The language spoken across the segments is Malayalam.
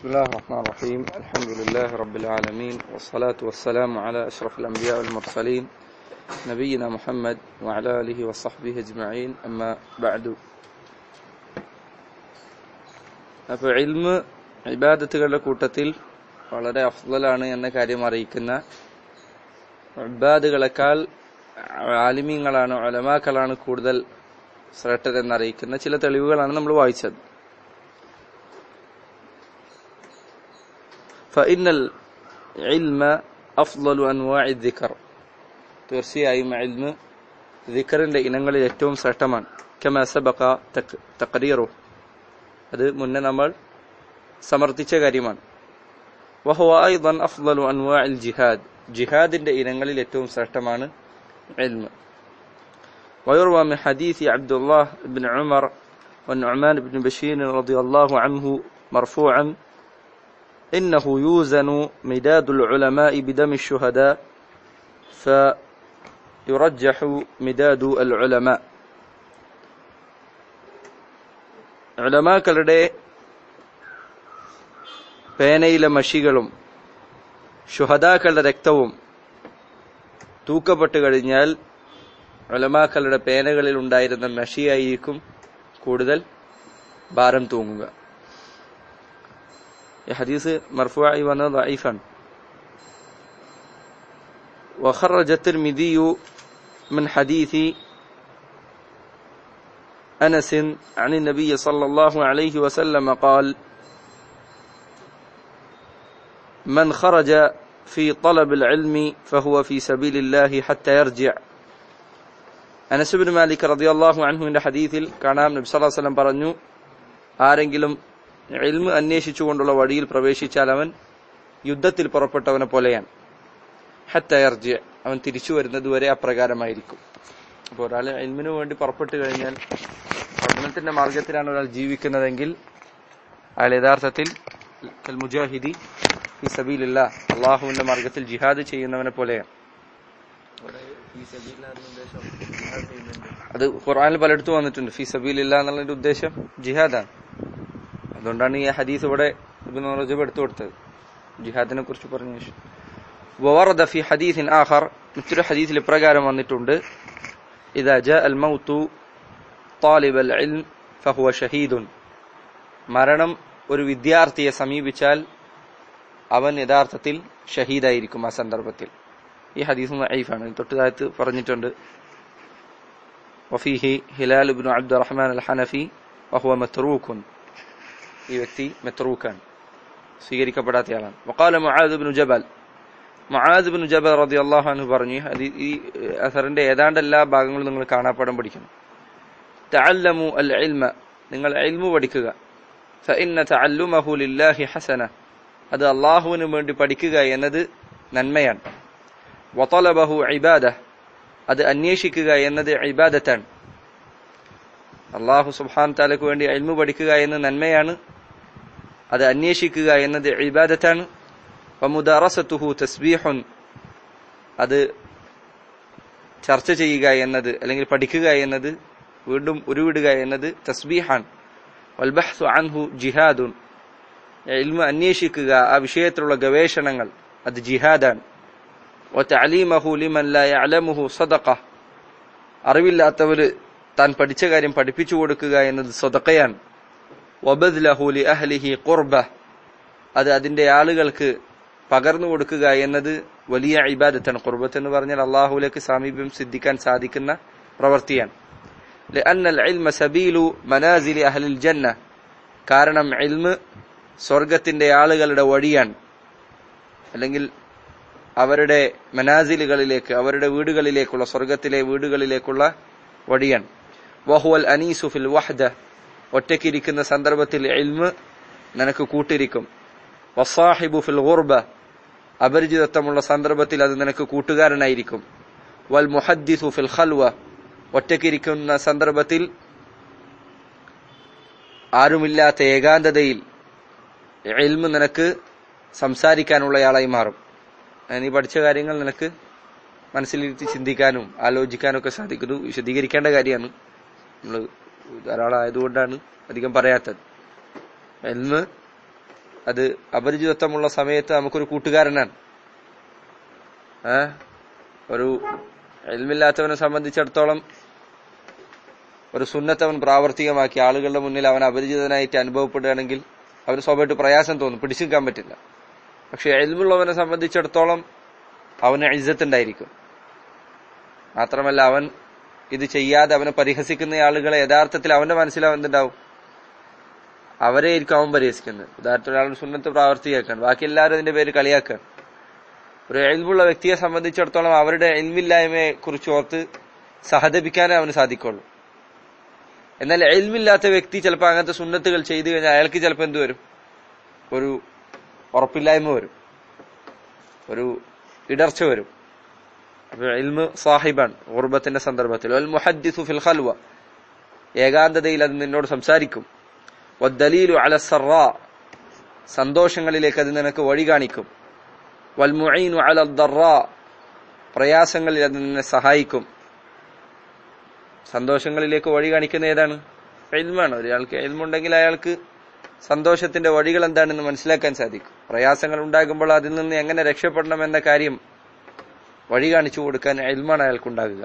بسم الله الرحمن الرحيم الحمد لله رب العالمين والصلاة والسلام على أشرف الأنبياء والمرسلين نبينا محمد وعلى آله وصحبه أجمعين أما بعد അപ്പോൾ ഇൽമ് ഇബാദത്തുകളുടെ കൂട്ടത്തിൽ വളരെ അഫ്ദലാണ് എന്ന കാര്യം അറിയിക്കുന്ന ഇബാദുകളെക്കാൾ ആലിമീങ്ങളാണ് ഒലമാക്കളാണ് കൂടുതൽ ശ്രേഷ്ഠരെന്ന് അറിയിക്കുന്ന ചില തെളിവുകളാണ് നമ്മൾ വായിച്ചത് فإن العلم أفضل أنواع الذكر തീർച്ചയായും ഇൽമ് ദിക്കറിന്റെ ഇനങ്ങളിൽ ഏറ്റവും ശ്രേഷ്ഠമാണ് കമ സബക തഖരീറു അത് മുന്നേ നമ്മൾ സമർത്ഥിച്ച കാര്യമാണ് വഹുവ അയ്ദൻ അഫ്ളലു അൻവാഇൽ ജിഹാദ് ജിഹാദിന്റെ ഇനങ്ങളിൽ ഏറ്റവും ശ്രേഷ്ഠമാണ് ഇൽമ് ويروى من حديث عبد الله بن عمر والنعمان بن بشير رضي الله عنه مرفوعا إنه يوزن مداد العلماء بدم الشهداء فيرجح مداد العلماء ഉലമാക്കളുടെ പേനയിലെ മഷികളും ശുഹദാക്കളുടെ രക്തവും തൂക്കപ്പെട്ടു കഴിഞ്ഞാൽ ഉലമാക്കളുടെ പേനകളിൽ ഉണ്ടായിരുന്ന മഷിയായിരിക്കും കൂടുതൽ ഭാരം തൂങ്ങുക ഈ ഹദീസ് മർഫുവായി വന്നത് ضعيفا وخرج الترمذي من حديث أنس عن النبي صلى الله عليه وسلم قال من خرج في طلب العلم فهو في سبيل الله حتى يرجع അനസ് ബിൻ മാലിക് റളിയല്ലാഹു അൻഹുവിന്റെ ഹദീസിൽ കാണാം നബി സല്ലല്ലാഹു അലൈഹി വസല്ലം പറഞ്ഞു ആരെങ്കിലും ഇൽമ് അന്വേഷിച്ചുകൊണ്ടുള്ള വഴിയിൽ പ്രവേശിച്ചാൽ അവൻ യുദ്ധത്തിൽ പുറപ്പെട്ടവനെ പോലെയാണ് ഹത്തയർജ് അവൻ തിരിച്ചു വരുന്നത് വരെ അപ്രകാരമായിരിക്കും അപ്പോൾ ഒരാൾ ഇൽമിനു വേണ്ടി പുറപ്പെട്ടു കഴിഞ്ഞാൽ പഠനത്തിന്റെ മാർഗത്തിലാണ് ഒരാൾ ജീവിക്കുന്നതെങ്കിൽ അയാൾ യഥാർത്ഥത്തിൽ മുജാഹിദി ഈ സബീലില്ല അള്ളാഹുവിന്റെ മാർഗത്തിൽ ജിഹാദ് ചെയ്യുന്നവനെ പോലെയാണ് അത് ഖുർആനിൽ പലയിടത്തും വന്നിട്ടുണ്ട് ഫി സബീലില്ല എന്നുള്ളതിന്റെ ഉദ്ദേശം ജിഹാദാണ് അതുകൊണ്ടാണ് ഈ ഹദീസ് ഇവിടെ റജബ് എടുത്തു കൊടുത്തത് ജിഹാദിനെ കുറിച്ച് പറഞ്ഞ ശേഷം وورد في حديث آخر മറ്റൊരു ഹദീസിൽ ഇപ്രകാരം വന്നിട്ടുണ്ട് إذا جاء الموت طالب العلم فهو شهيد മരണം ഒരു വിദ്യാർത്ഥിയെ സമീപിച്ചാൽ അവൻ യഥാർത്ഥത്തിൽ ഷഹീദായിരിക്കും ആ സന്ദർഭത്തിൽ ഈ ഹദീസ് ഐഫാണ് തൊട്ട് താഴത്ത് പറഞ്ഞിട്ടുണ്ട് വഫീഹി ഹിലാൽ ഇബ്നു അബ്ദുറഹ്മാൻ അൽ ഹനഫി വഹുവ മത്റൂഖുൻ ഈ വ്യക്തി മെത്രൂക്കാണ് സ്വീകരിക്കപ്പെടാത്തയാളാണ് വക്കാല മുആദ് ബിൻ ജബൽ മുആദ് ബിൻ ജബൽ റളിയല്ലാഹു അൻഹു പറഞ്ഞു അത് ഈ അസറിന്റെ ഏതാണ്ട് എല്ലാ ഭാഗങ്ങളും നിങ്ങൾ കാണാപ്പാടം പഠിക്കണം തഅല്ലമു അൽ ഇൽമ നിങ്ങൾ ഇൽമു പഠിക്കുക ഫഇന്ന തഅല്ലുമഹു ലില്ലാഹി ഹസന അത് അള്ളാഹുവിന് വേണ്ടി പഠിക്കുക എന്നത് നന്മയാണ് വതലബഹു ഇബാദ അത് അന്വേഷിക്കുക എന്നത് ഇബാദത്താണ് അള്ളാഹു സുബ്ഹാൻ താലക്ക് വേണ്ടി അൽമു പഠിക്കുക എന്ന നന്മയാണ് അത് അന്വേഷിക്കുക എന്നത് ഇബാദത്താണ് വമുദാറസത്തുഹു തസ്ബീഹുൻ അത് ചർച്ച ചെയ്യുക എന്നത് അല്ലെങ്കിൽ പഠിക്കുക എന്നത് വീണ്ടും ഉരുവിടുക എന്നത് തസ്ബീഹാൻ വൽബഹ്സു അൻഹു ജിഹാദുൻ ഇൽമ അന്വേഷിക്കുക ആ വിഷയത്തിലുള്ള ഗവേഷണങ്ങൾ അത് ജിഹാദാണ് وتعليمه لمن لا يعلمه صدقه അറിവില്ലാത്തവര് താൻ പഠിച്ച കാര്യം പഠിപ്പിച്ചു കൊടുക്കുക എന്നത് സ്വതക്കയാണ് വബദ്ലഹു ലി അഹ്ലിഹി ഖുർബ അത് അതിന്റെ ആളുകൾക്ക് പകർന്നു കൊടുക്കുക എന്നത് വലിയ ഇബാദത്താണ് ഖുർബത്ത് എന്ന് പറഞ്ഞാൽ അള്ളാഹുലേക്ക് സാമീപ്യം സിദ്ധിക്കാൻ സാധിക്കുന്ന പ്രവൃത്തിയാണ് لأن العلم سبيل منازل أهل الجنة കാരണം ഇൽമ് സ്വർഗത്തിന്റെ ആളുകളുടെ വഴിയാണ് അല്ലെങ്കിൽ അവരുടെ മനാസിലുകളിലേക്ക് അവരുടെ വീടുകളിലേക്കുള്ള സ്വർഗത്തിലെ വീടുകളിലേക്കുള്ള വഴിയാണ് വഹുവൽ അനീസു ഫിൽ വഹദ ഒറ്റയ്ക്കിരിക്കുന്ന സന്ദർഭത്തിൽ ഇൽമ് നിനക്ക് കൂട്ടിരിക്കും വസാഹിബു ഫിൽ ഗുർബ അപരിചിതത്വമുള്ള സന്ദർഭത്തിൽ അത് നിനക്ക് കൂട്ടുകാരനായിരിക്കും വൽ മുഹദ്ദിസു ഫിൽ ഖൽവ ഒറ്റയ്ക്കിരിക്കുന്ന സന്ദർഭത്തിൽ ആരുമില്ലാത്ത ഏകാന്തതയിൽ ഇൽമ് നിനക്ക് സംസാരിക്കാനുള്ളയാളായി മാറും നീ പഠിച്ച കാര്യങ്ങൾ നിനക്ക് മനസ്സിലിരുത്തി ചിന്തിക്കാനും ആലോചിക്കാനും ഒക്കെ സാധിക്കുന്നു വിശദീകരിക്കേണ്ട കാര്യമാണ് നമ്മൾ ധാരാളം ആയതുകൊണ്ടാണ് അധികം പറയാത്തത് എന്ന് അത് അപരിചിതത്വമുള്ള സമയത്ത് നമുക്കൊരു കൂട്ടുകാരനാണ് ഏ ഒരു എൽമില്ലാത്തവനെ സംബന്ധിച്ചിടത്തോളം ഒരു സുന്നത്ത് അവൻ പ്രാവർത്തികമാക്കി ആളുകളുടെ മുന്നിൽ അവൻ അപരിചിതനായിട്ട് അനുഭവപ്പെടുകയാണെങ്കിൽ അവർ സ്വാഭാവികമായിട്ട് പ്രയാസം തോന്നും പിടിച്ചു നിൽക്കാൻ പറ്റില്ല പക്ഷെ എൽമുള്ളവനെ സംബന്ധിച്ചിടത്തോളം അവന് ഇജ്ജത്തുണ്ടായിരിക്കും മാത്രമല്ല അവൻ ഇത് ചെയ്യാതെ അവനെ പരിഹസിക്കുന്ന ആളുകളെ യഥാർത്ഥത്തിൽ അവന്റെ മനസ്സിൽ അവൻ എന്തുണ്ടാവും അവരെ ആയിരിക്കും അവൻ പരിഹസിക്കുന്നത് ഉദാഹരണത്തിന് ഒരാൾ സുന്നത്ത് പ്രാവർത്തികമാക്കാൻ ബാക്കി എല്ലാവരും അതിന്റെ പേര് കളിയാക്കാൻ ഒരു എൽമുള്ള വ്യക്തിയെ സംബന്ധിച്ചിടത്തോളം അവരുടെ എൽമില്ലായ്മയെ കുറിച്ച് ഓർത്ത് സഹതപിക്കാനേ അവന് സാധിക്കുള്ളൂ എന്നാൽ എൽമില്ലാത്ത വ്യക്തി ചിലപ്പോൾ അങ്ങനത്തെ സുന്നത്തുകൾ ചെയ്തു കഴിഞ്ഞാൽ അയാൾക്ക് ചിലപ്പോൾ എന്ത് വരും ഒരു ഉറപ്പില്ലായ്മ വരും ഒരു ഇടർച്ച വരും അപ്പൊ ഇൽമു സാഹിബാൻ ഉർബത്തിന്റെ സന്ദർഭത്തിൽ വൽ മുഹദ്ദിസു ഫിൽ ഖൽവ ഏകാന്തതയിൽ അത് നിന്നോട് സംസാരിക്കും വദ്ദലീലു അല സറാ സന്തോഷങ്ങളിലേക്ക് അത് നിനക്ക് വഴി കാണിക്കും വൽ മുഈനു അല ദറാ പ്രയാസങ്ങളിൽ അത് നിന്നെ സഹായിക്കും സന്തോഷങ്ങളിലേക്ക് വഴി കാണിക്കുന്ന ഏതാണ് എൽമാണ് ഒരാൾക്ക് എൽമുണ്ടെങ്കിൽ അയാൾക്ക് സന്തോഷത്തിന്റെ വഴികൾ എന്താണെന്ന് മനസ്സിലാക്കാൻ സാധിക്കും പ്രയാസങ്ങൾ ഉണ്ടാകുമ്പോൾ അതിൽ നിന്ന് എങ്ങനെ രക്ഷപ്പെടണം എന്ന കാര്യം വഴി കാണിച്ചു കൊടുക്കാൻ എൽമാണ് അയാൾക്കുണ്ടാകുക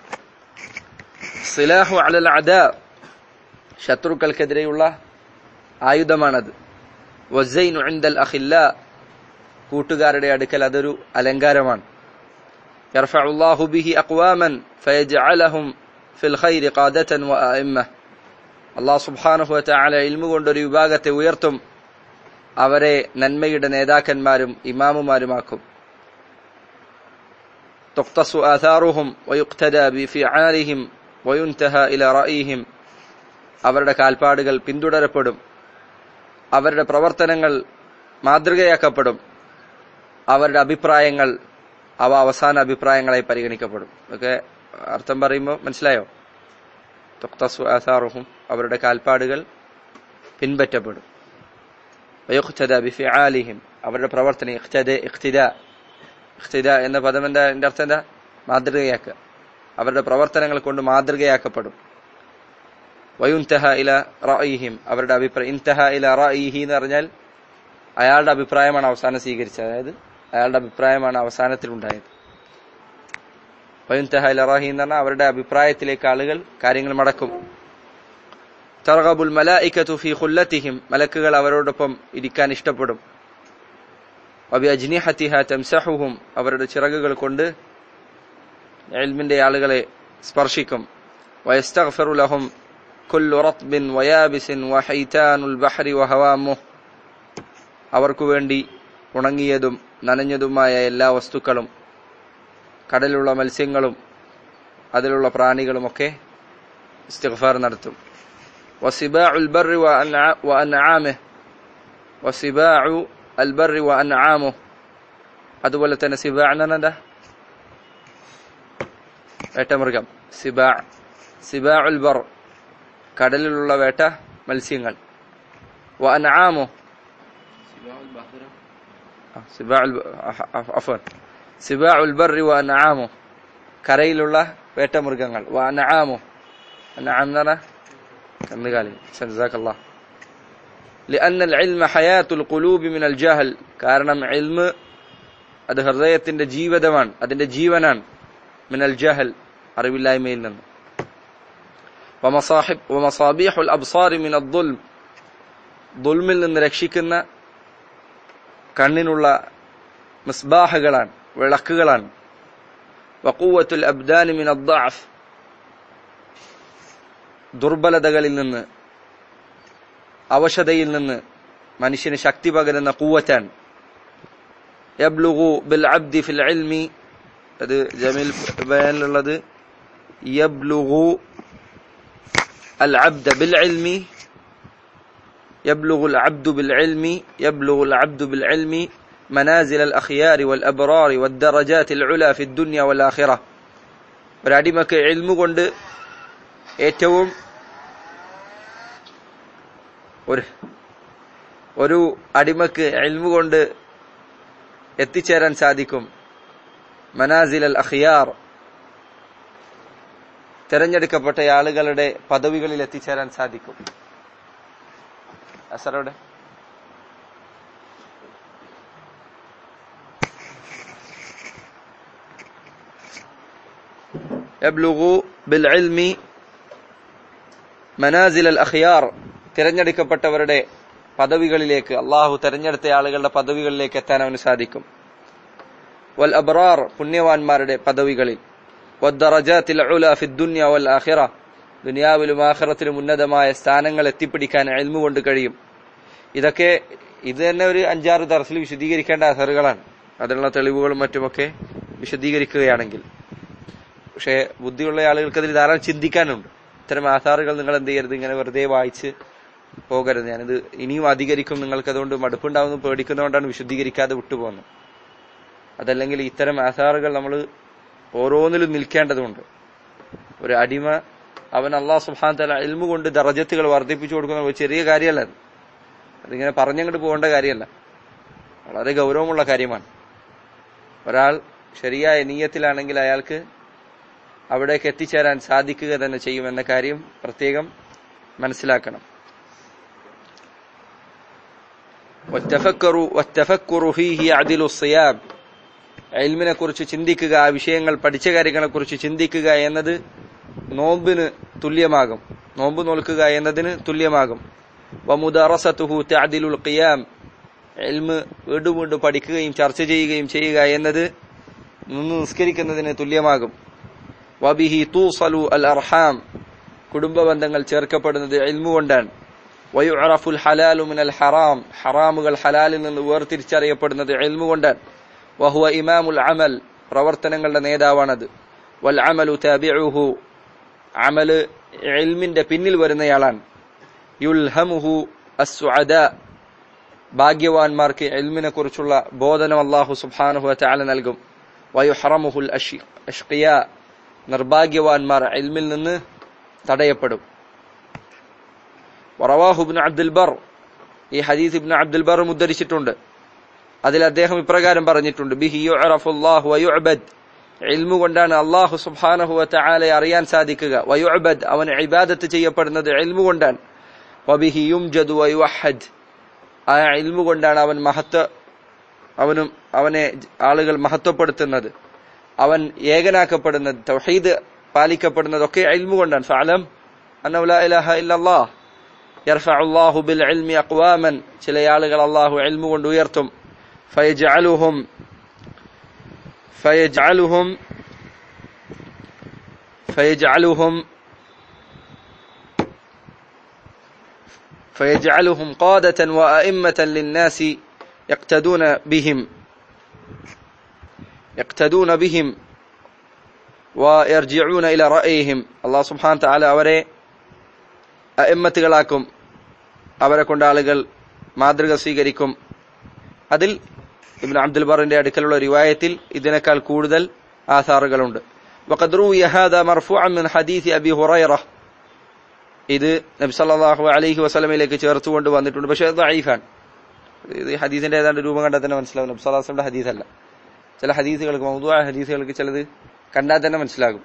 സിലാഹു അലൽ അദ ശത്രുക്കൾക്കെതിരെയുള്ള ആയുധമാണത് വസൈനു ഇൻദൽ അഖില്ല കൂട്ടുകാരുടെ അടുക്കൽ അതൊരു അലങ്കാരമാണ് യർഫഉല്ലാഹു ബിഹി അഖ്വാമൻ ഫയജ്അലഹും ഫിൽ ഖൈരി ഖാദതൻ വഅഇമ്മ അല്ലാഹു സുബ്ഹാനഹു വതആല ഇൽമു കൊണ്ടൊരു വിഭാഗത്തെ ഉയർത്തും അവരെ നന്മയുടെ നേതാക്കന്മാരും ഇമാമുമാരുമാക്കും തുഖ്തസു ആഥാറുഹും വയുഖ്തദ ബിഫിആലിഹിം വയുൻതഹ ഇല റഅയിഹിം അവരുടെ കാൽപ്പാടുകൾ പിന്തുടരപ്പെടും അവരുടെ പ്രവർത്തനങ്ങൾ മാതൃകയാക്കപ്പെടും അവരുടെ അഭിപ്രായങ്ങൾ അവ അവസാന അഭിപ്രായങ്ങളായി പരിഗണിക്കപ്പെടും ഒക്കെ അർത്ഥം പറയുമ്പോൾ മനസ്സിലായോ തുക്തസു ആസാറുഹും അവരുടെ കാൽപ്പാടുകൾ പിൻപറ്റപ്പെടും വയുഖ്തദ ബിഫിആലിഹിം അവരുടെ പ്രവർത്തനം ഇഖ്തദ ഇഖ്തിദ ഇഖ്തിദ എന്ന പദം എന്താ എന്റെ അർത്ഥം എന്താ മാതൃകയാക്കുക അവരുടെ പ്രവർത്തനങ്ങൾ കൊണ്ട് മാതൃകയാക്കപ്പെടും വയുൻതഹ ഇല റഅയിഹിം അവരുടെ അഭിപ്രായം ഇൻതഹ ഇല റഅയിഹി എന്ന് പറഞ്ഞാൽ അയാളുടെ അഭിപ്രായമാണ് അവസാനം സ്വീകരിച്ചത് അതായത് അയാളുടെ അഭിപ്രായമാണ് അവസാനത്തിൽ ഉണ്ടായത് വയുൻതഹ ഇല റഅഹി എന്ന് പറഞ്ഞാൽ അവരുടെ അഭിപ്രായത്തിലേക്ക് ആളുകൾ കാര്യങ്ങൾ മടക്കും തർഗബുൽ മലായിക്കത്തു ഫീ ഖുല്ലത്തിഹിം മലക്കുകൾ അവരോടൊപ്പം ഇരിക്കാൻ ഇഷ്ടപ്പെടും വബി അജ്നിഹത്തിഹ തംസഹുഹും അവരുടെ ചിറകുകൾ കൊണ്ട് എൽമിന്റെ ആളുകളെ സ്പർശിക്കും വയസ്തഗ്ഫിറു ലഹും കുല്ലു റത്ബിൻ വയാബിസിൻ വഹൈതാനുൽ ബഹ്രി വഹവാമു അവർക്കു വേണ്ടി ഉണങ്ങിയതും നനഞ്ഞതുമായ എല്ലാ വസ്തുക്കളും കടലുള്ള മത്സ്യങ്ങളും അതിലുള്ള പ്രാണികളുമൊക്കെ ഇസ്തിഗ്ഫാർ നടത്തും وسباع البر وأنعامه وسباع البر وأنعامه അതുപോലെ തന്നെ സിബാ എന്താ വേട്ടമൃഗം സിബാ സിബാ ഉൽ ബർ കടലിലുള്ള വേട്ട മത്സ്യങ്ങൾ വ അൻആമു സിബാ അഫൻ സിബാ ഉൽ ബർ വ അൻആമു കരയിലുള്ള വേട്ടമൃഗങ്ങൾ വ അൻആമു അൻആം എന്ന് പറഞ്ഞാൽ കന്നുകാലി ജസാക അല്ലാഹ് لأن العلم حياة القلوب من الجهل കാരണം علم അത് ഹൃദയത്തിന്റെ ജീവിതമാണ് അതിന്റെ ജീവനാണ് മിനൽ ജഹൽ അറിവില്ലായ്മയിൽ നിന്ന് ومصاحب ومصابيح الأبصار من الظلم ظلമിൽ നിന്ന് രക്ഷിക്കുന്ന കണ്ണിനുള്ള മിസ്ബാഹുകളാണ് വിളക്കുകളാണ് وقوة الأبدان من الضعف ദുർബലതകളിൽ നിന്ന് അവശതയിൽ നിന്ന് മനുഷ്യന് ശക്തി പകരുന്ന കൂവറ്റാൻ യബ്ലുഗു ബിൽ അബ്ദി ഫിൽ ഇൽമി അത് ജമീൽ ബയാനിലുള്ളത് യബ്ലുഗു അൽ അബ്ദ ബിൽ ഇൽമി يبلغ العبد بالعلم يبلغ العبد بالعلم منازل الأخيار والأبرار والدرجات العلى في الدنيا والآخرة ഒരടിമക്ക് എൽമു കൊണ്ട് ഏറ്റവും ഒരു ഒരു അടിമക്ക് എൽമു കൊണ്ട് എത്തിച്ചേരാൻ സാധിക്കും മനാസിൽ അൽ അഖിയാർ തെരഞ്ഞെടുക്കപ്പെട്ട ആളുകളുടെ പദവികളിൽ എത്തിച്ചേരാൻ സാധിക്കും അസറോടെ യബ്ലുഗു ബിൽ ഇൽമി മനാസിൽ അൽ അഖിയാർ തിരഞ്ഞെടുക്കപ്പെട്ടവരുടെ പദവികളിലേക്ക് അള്ളാഹു തെരഞ്ഞെടുത്ത ആളുകളുടെ പദവികളിലേക്ക് എത്താൻ അവന് സാധിക്കും വൽ അബ്റാർ പുണ്യവാന്മാരുടെ പദവികളിൽ വദ്ദറജാത്തിൽ ഉല ഫി ദുനിയ വൽ ആഖിറ ദുനിയാവിലും ആഖിറത്തിലും ഉന്നതമായ സ്ഥാനങ്ങൾ എത്തിപ്പിടിക്കാൻ എൽമു കൊണ്ട് കഴിയും ഇതൊക്കെ ഇത് തന്നെ ഒരു അഞ്ചാറ് ദർസിൽ വിശദീകരിക്കേണ്ട അസറുകളാണ് അതിനുള്ള തെളിവുകളും മറ്റുമൊക്കെ വിശദീകരിക്കുകയാണെങ്കിൽ പക്ഷേ ബുദ്ധിയുള്ള ആളുകൾക്ക് അതിൽ ധാരാളം ചിന്തിക്കാനുണ്ട് ഇത്തരം ആധാറുകൾ നിങ്ങൾ എന്ത് ചെയ്യരുത് ഇങ്ങനെ വെറുതെ വായിച്ച് പോകരുത് ഞാനിത് ഇനിയും അധികരിക്കും നിങ്ങൾക്ക് അതുകൊണ്ട് മടുപ്പുണ്ടാവുന്നു പേടിക്കുന്നതുകൊണ്ടാണ് വിശദീകരിക്കാതെ വിട്ടുപോകുന്നത് അതല്ലെങ്കിൽ ഇത്തരം ആധാറുകൾ നമ്മൾ ഓരോന്നിലും നിൽക്കേണ്ടതുണ്ട് ഒരു അടിമ അവൻ അള്ളാഹ് സുഹാൻ തല എൽമു കൊണ്ട് ദറജത്തുകൾ വർദ്ധിപ്പിച്ചു കൊടുക്കുന്ന ഒരു ചെറിയ കാര്യമല്ല അത് അതിങ്ങനെ പറഞ്ഞങ്ങോട്ട് പോകേണ്ട കാര്യമല്ല വളരെ ഗൗരവമുള്ള കാര്യമാണ് ഒരാൾ ശരിയായ നീയത്തിലാണെങ്കിൽ അയാൾക്ക് അവിടേക്ക് എത്തിച്ചേരാൻ സാധിക്കുക തന്നെ ചെയ്യുമെന്ന കാര്യം പ്രത്യേകം മനസ്സിലാക്കണം എൽമിനെ കുറിച്ച് ചിന്തിക്കുക ആ വിഷയങ്ങൾ പഠിച്ച കാര്യങ്ങളെ കുറിച്ച് ചിന്തിക്കുക എന്നത് നോമ്പിന് തുല്യമാകും നോമ്പ് നോൽക്കുക എന്നതിന് തുല്യമാകും വമുദറസത്തുഹു തഅദിലുൽ ഖിയാം എൽമ് വീണ്ടും വീണ്ടും പഠിക്കുകയും ചർച്ച ചെയ്യുകയും ചെയ്യുക എന്നത് നിന്ന് നിസ്കരിക്കുന്നതിന് തുല്യമാകും വബിഹി തൂസലു അൽ അർഹാം കുടുംബ ബന്ധങ്ങൾ ചേർക്കപ്പെടുന്നത് എൽമു കൊണ്ടാണ് വയുറഫുൽ ഹലാലു മിനൽ ഹറാം ഹറാമുകൾ ഹലാലിൽ നിന്ന് വേർതിരിച്ചറിയപ്പെടുന്നത് എൽമു കൊണ്ടാണ് വഹുവ ഇമാമുൽ അമൽ പ്രവർത്തനങ്ങളുടെ നേതാവാണത് വൽ അമലു താബിഉഹു അമല് എൽമിന്റെ പിന്നിൽ വരുന്നയാളാണ് യുൽഹമുഹു അസ്സുഅദ ഭാഗ്യവാന്മാർക്ക് എൽമിനെ കുറിച്ചുള്ള ബോധനം അള്ളാഹു സുബ്ഹാനഹു വതആല നൽകും വയുഹറമുഹുൽ അഷ്ഖിയ നിർഭാഗ്യവാന്മാർ എൽമിൽ നിന്ന് തടയപ്പെടും വറവാഹു ഇബ്നു അബ്ദുൽ ബർ ഈ ഹദീസ് ഇബ്നു അബ്ദുൽ ബർ ഉദ്ധരിച്ചിട്ടുണ്ട് അതിൽ അദ്ദേഹം ഇപ്രകാരം പറഞ്ഞിട്ടുണ്ട് ബിഹി യുഅറഫുല്ലാഹു വയുഅബദ് ഇൽമു കൊണ്ടാണ് അള്ളാഹു സുബ്ഹാനഹു വതആലയെ അറിയാൻ സാധിക്കുക വയുഅബദ് അവൻ ഇബാദത്ത് ചെയ്യപ്പെടുന്നത് ഇൽമു കൊണ്ടാണ് വബിഹി യുംജദു വയുവഹദ് ആ ഇൽമു കൊണ്ടാണ് അവൻ മഹത്വ അവനും അവനെ ആളുകൾ മഹത്വപ്പെടുത്തുന്നത് അവൻ ഏകനാക്കപ്പെടുന്നത് തൗഹീദ് പാലിക്കപ്പെടുന്നതൊക്കെ ഇൽമു കൊണ്ടാണ് ഫഅലം അന്നഹു ലാ ഇലാഹ ഇല്ലല്ലാഹ് യർഫഉ അല്ലാഹു ബിൽ ഇൽമി അഖ്വാമൻ ചില ആളുകൾ അല്ലാഹു ഇൽമു കൊണ്ട് ഉയർത്തും ഫയജ്അലുഹും ഫയജ്അലുഹും ഫയജ്അലുഹും فيجعلهم قادة وأئمة للناس يقتدون بهم يقتدون بهم ويرجعون إلى رأيهم الله سبحانه وتعالى അവരെ അയിമ്മത്തുകളാക്കും അവരെ കൊണ്ട് ആളുകൾ മാതൃക സ്വീകരിക്കും അതിൽ ഇബ്നു അബ്ദുൽ ബറിന്റെ അടുക്കലുള്ള റിവായത്തിൽ ഇതിനേക്കാൾ കൂടുതൽ ആധാറുകളുണ്ട് وقد روي هذا مرفوعا من حديث أبي هريرة ഇത് നബി സല്ലല്ലാഹു അലൈഹി വസല്ലമയിലേക്ക് ചേർത്തുകൊണ്ട് വന്നിട്ടുണ്ട് പക്ഷേ അത് ദഈഫാണ് ഇത് ഹദീസിന്റെ ഏതാണ്ട് രൂപം കണ്ടാൽ തന്നെ മനസ്സിലാവും നബി സല്ലല്ലാഹു അലൈഹി ഹദീസല്ല ചില ഹദീസുകൾക്ക് മൗദൂആ ഹദീസുകൾക്ക് ചിലത് കണ്ടാൽ തന്നെ മനസ്സിലാകും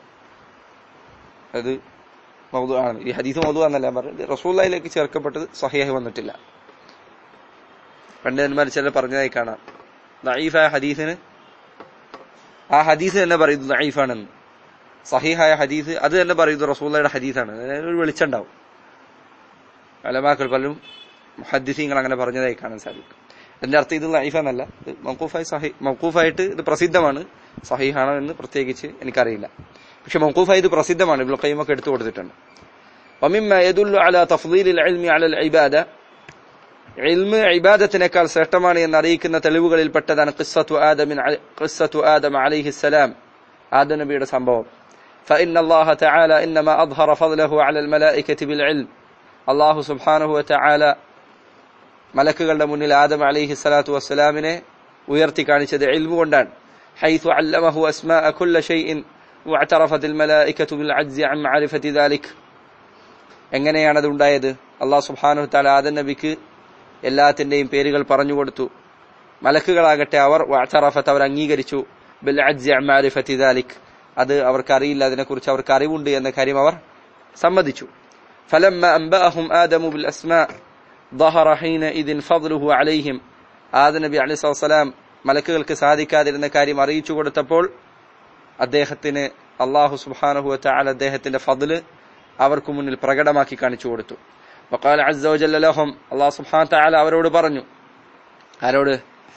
അത് മൗദൂആണ് ഈ ഹദീസ് മൗദൂആന്നല്ല ഞാൻ പറഞ്ഞത് റസൂലുള്ളാഹിലേക്ക് ചേർക്കപ്പെട്ടത് സഹീഹ് വന്നിട്ടില്ല പണ്ഡിതന്മാർ ചിലർ പറഞ്ഞതായി കാണാം ദഈഫായ ഹദീസിന് ആ ഹദീസ് തന്നെ പറയുന്നു ദഈഫാണെന്ന് സഹീഹായ ഹദീസ് അത് തന്നെ പറയുന്നു റസൂള്ളയുടെ ഹദീസാണ് ഒരു വെളിച്ചുണ്ടാവും അലമാക്കൾ പലരും ഹദീസിങ്ങൾ അങ്ങനെ പറഞ്ഞതായി കാണാൻ സാധിക്കും അതിന്റെ അർത്ഥം ഇത് ലൈഫെന്നല്ല ഇത് മൗക്കൂഫായി സഹി മൗക്കൂഫായിട്ട് ഇത് പ്രസിദ്ധമാണ് സഹീഹാണോ എന്ന് പ്രത്യേകിച്ച് എനിക്കറിയില്ല പക്ഷെ മൗക്കൂഫായി ഇത് പ്രസിദ്ധമാണ് ഇവിടെ കൈമൊക്കെ എടുത്തു കൊടുത്തിട്ടുണ്ട് ومما يدل على تفضيل العلم على العبادة علم ഇബാദത്തിനേക്കാൾ ശ്രേഷ്ഠമാണ് എന്ന് അറിയിക്കുന്ന തെളിവുകളിൽ പെട്ടതാണ് ഖിസ്സത്തു ആദമിൻ ഖിസ്സത്തു ആദം അലൈഹിസ്സലാം ആദം നബിയുടെ സംഭവം فإن الله تعالى إنما أظهر فضله على الملائكة بالعلم الله سبحانه وتعالى മലക്കുകളുടെ മുന്നിൽ ആദം അലൈഹി സ്വലാത്തു വസ്സലാമിനെ ഉയർത്തി കാണിച്ചത് ഇൽമു കൊണ്ടാണ് حيث علمه أسماء كل شيء واعترفت الملائكة بالعجز عن معرفة ذلك എങ്ങനെയാണ് അത് ഉണ്ടായത് അള്ളാഹു സുബ്ഹാനഹു തആല ആദം നബിക്ക് എല്ലാത്തിന്റെയും പേരുകൾ പറഞ്ഞു കൊടുത്തു മലക്കുകളാകട്ടെ അവർ വാചറഫത്ത് അവർ അംഗീകരിച്ചു ബിൽ അജ്സി അൻ മാരിഫത്തി ദാലിക് അത് അവർക്ക് അറിയില്ല അതിനെക്കുറിച്ച് അവർക്ക് അറിവുണ്ട് എന്ന കാര്യം അവർ സമ്മതിച്ചു فلما أنبأهم آدم بالأسماء ظهر حينئذ فضله عليهم ആദം നബി അലൈഹി സ്വലാം മലക്കുകൾക്ക് സാധിക്കാതിരുന്ന കാര്യം അറിയിച്ചു കൊടുത്തപ്പോൾ അദ്ദേഹത്തിന് അള്ളാഹു സുബ്ഹാനഹു വതആല അദ്ദേഹത്തിന്റെ ഫضല് അവർക്ക് മുന്നിൽ പ്രകടമാക്കി കാണിച്ചു കൊടുത്തു വഖാല അസ്സ വജല്ല ലഹും അള്ളാഹു സുബ്ഹാനഹു വതആല അവരോട് പറഞ്ഞു ആരോട്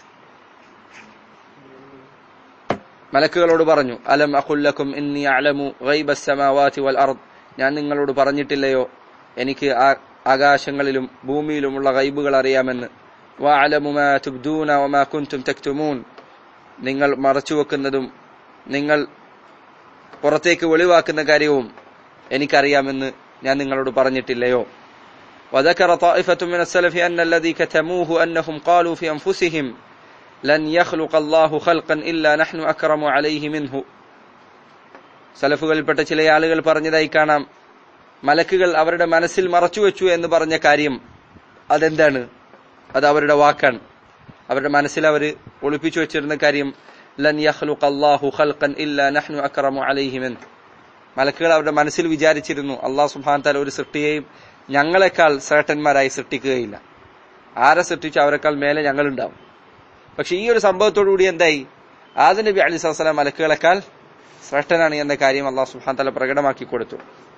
മലക്കുകളോട് പറഞ്ഞു അലം അഖുല്ലക്കും ഇന്നി അലമു ഗൈബസ് സമാവാതി വൽ അർദ് ഞാൻ നിങ്ങളോട് പറഞ്ഞിട്ടില്ലയോ എനിക്ക് ആ- ആകാശങ്ങളിലും ഭൂമിയിലുമുള്ള ഗൈബുകൾ അറിയാമെന്ന് വഅലമു മാ തുബ്ദൂന വമാ കുൻതും തക്തുമൂൻ നിങ്ങൾ മറച്ചുവെക്കുന്നതും നിങ്ങൾ പുറത്തേക്ക് വെളിവാക്കുന്ന കാര്യവും എനിക്കറിയാമെന്ന് ഞാൻ നിങ്ങളോട് പറഞ്ഞിട്ടില്ലയോ وذكر طائفة من السلف أن الذي كتموه أنهم قالوا في أنفسهم لن يخلق الله خلقا إلا نحن أكرم عليه منه സലഫുകളിൽപ്പെട്ട ചില ആളുകൾ പറഞ്ഞതായി കാണാം മലക്കുകൾ അവരുടെ മനസ്സിൽ മറച്ചുവെച്ചു എന്ന് പറഞ്ഞ കാര്യം അതെന്താണ് അത് അവരുടെ വാക്കാണ് അവരുടെ മനസ്സിൽ അവർ ഒളിപ്പിച്ചു വെച്ചിരുന്ന കാര്യം ലൻ യഖ്ലുഖ അല്ലാഹു ഖൽഖൻ ഇല്ലാ നഹ്നു അക്റമു അലൈഹി മിൻ മലക്കുകൾ അവരുടെ മനസ്സിൽ വിചാരിച്ചിരുന്നു അള്ളാഹു സുബ്ഹാനഹു തആല ഒരു സൃഷ്ടിയെയും ഞങ്ങളെക്കാൾ ശ്രേഷ്ഠന്മാരായി സൃഷ്ടിക്കുകയില്ല ആരെ സൃഷ്ടിച്ചു അവരെക്കാൾ മേലെ ഞങ്ങളുണ്ടാവും പക്ഷെ ഈ ഒരു സംഭവത്തോടുകൂടി എന്തായി ആദ നബി അലി സ്വലാം മലക്കുകളെക്കാൾ ശ്രേഷ്ഠനാണ് എന്ന കാര്യം അള്ളാഹു സുബ്ഹാനഹു തആല പ്രകടമാക്കി കൊടുത്തു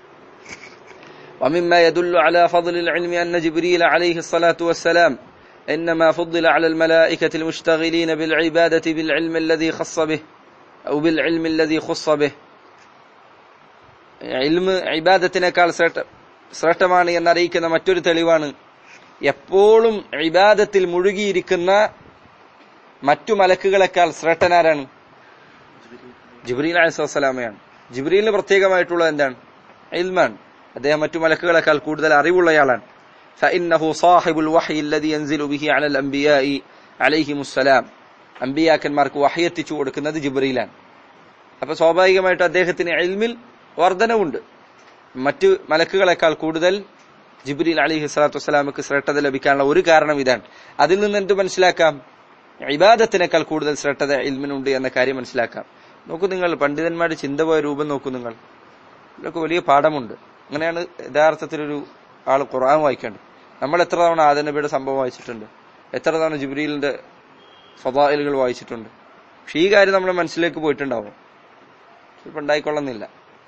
ومما يدل على فضل العلم أن جبريل عليه الصلاة والسلام إنما فضل على الملائكة المشتغلين بالعبادة بالعلم الذي خص به أو بالعلم الذي خص به ഇൽമ് ഇബാദത്തിനേക്കാൾ ശ്രേഷ്ഠ ശ്രേഷ്ഠമാണ് എന്നറിയിക്കുന്ന മറ്റൊരു തെളിവാണ് എപ്പോഴും ഇബാദത്തിൽ മുഴുകിയിരിക്കുന്ന മറ്റു മലക്കുകളെക്കാൾ ശ്രേഷ്ഠനാരാണ് ജിബ്രീൽ അലൈഹിസ്സലാമയാണ് ജിബ്രീലിന് പ്രത്യേകമായിട്ടുള്ള എന്താണ് ഇൽമാണ് അദ്ദേഹം മറ്റു മലക്കുകളെക്കാൾ കൂടുതൽ അറിവുള്ളയാളാണ് فإنه صاحب الوحي الذي ينزل به على الأنبياء عليهم السلام അമ്പിയാക്കന്മാർക്ക് വഹി എത്തിച്ചു കൊടുക്കുന്നത് ജിബ്രീലാണ് അപ്പൊ സ്വാഭാവികമായിട്ട് അദ്ദേഹത്തിന് ഇൽമിൽ വർധനവുണ്ട് മറ്റു മലക്കുകളെക്കാൾ കൂടുതൽ ജിബ്രീൽ അലിഹി സ്വലാത്തു വസ്സലാമക്ക് ശ്രേഷ്ഠത ലഭിക്കാനുള്ള ഒരു കാരണം ഇതാണ് അതിൽ നിന്ന് എന്ത് മനസ്സിലാക്കാം ഇബാദത്തിനേക്കാൾ കൂടുതൽ ശ്രേഷ്ഠത ഇൽമിനുണ്ട് എന്ന കാര്യം മനസ്സിലാക്കാം നോക്കൂ നിങ്ങൾ പണ്ഡിതന്മാരുടെ ചിന്ത പോയ രൂപം നോക്കൂ നിങ്ങൾ ഇതിലൊക്കെ വലിയ പാഠമുണ്ട് അങ്ങനെയാണ് യഥാർത്ഥത്തിൽ ഒരു ആൾ ഖുർആൻ വായിക്കേണ്ടത് നമ്മൾ എത്ര തവണ ആദം നബിയുടെ സംഭവം വായിച്ചിട്ടുണ്ട് എത്ര തവണ ജിബ്രീലിന്റെ ഫതായിലുകൾ വായിച്ചിട്ടുണ്ട് പക്ഷെ ഈ കാര്യം നമ്മുടെ മനസ്സിലേക്ക് പോയിട്ടുണ്ടാവും ചിലപ്പോൾ ഉണ്ടായിക്കൊള്ളുന്നില്ല